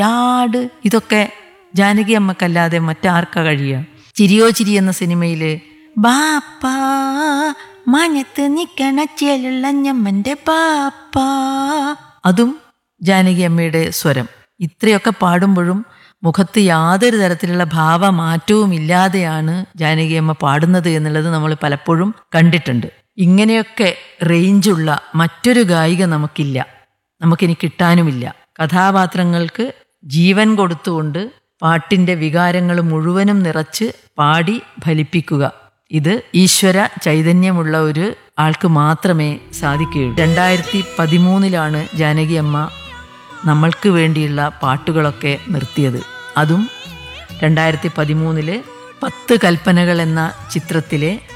ആട് ഇതൊക്കെ ജാനകി അമ്മക്കല്ലാതെ മറ്റാർക്കാ കഴിയുക ചിരിയോ ചിരി എന്ന സിനിമയില് ബാപ്പാ മഞ്ഞത്ത് നിക്കണ ചേലുള്ള ഞമ്മന്റെ ബാപ്പാ അതും ജാനകി അമ്മയുടെ സ്വരം ഇത്രയൊക്കെ പാടുമ്പോഴും മുഖത്ത് യാതൊരു തരത്തിലുള്ള ഭാവമാറ്റവും ഇല്ലാതെയാണ് ജാനകി അമ്മ പാടുന്നത് എന്നുള്ളത് നമ്മൾ പലപ്പോഴും കണ്ടിട്ടുണ്ട് ഇങ്ങനെയൊക്കെ റേഞ്ചുള്ള മറ്റൊരു ഗായിക നമുക്കില്ല നമുക്കിനി കിട്ടാനുമില്ല കഥാപാത്രങ്ങൾക്ക് ജീവൻ കൊടുത്തുകൊണ്ട് പാട്ടിന്റെ വികാരങ്ങൾ മുഴുവനും നിറച്ച് പാടി ഫലിപ്പിക്കുക ഇത് ഈശ്വര ചൈതന്യമുള്ള ഒരു ആൾക്ക് മാത്രമേ സാധിക്കുകയുള്ളൂ രണ്ടായിരത്തി പതിമൂന്നിലാണ് ജാനകി അമ്മ നമ്മൾക്ക് വേണ്ടിയുള്ള പാട്ടുകളൊക്കെ നിർത്തിയത് അതും രണ്ടായിരത്തി പതിമൂന്നില് പത്ത് കൽപ്പനകൾ എന്ന ചിത്രത്തിലെ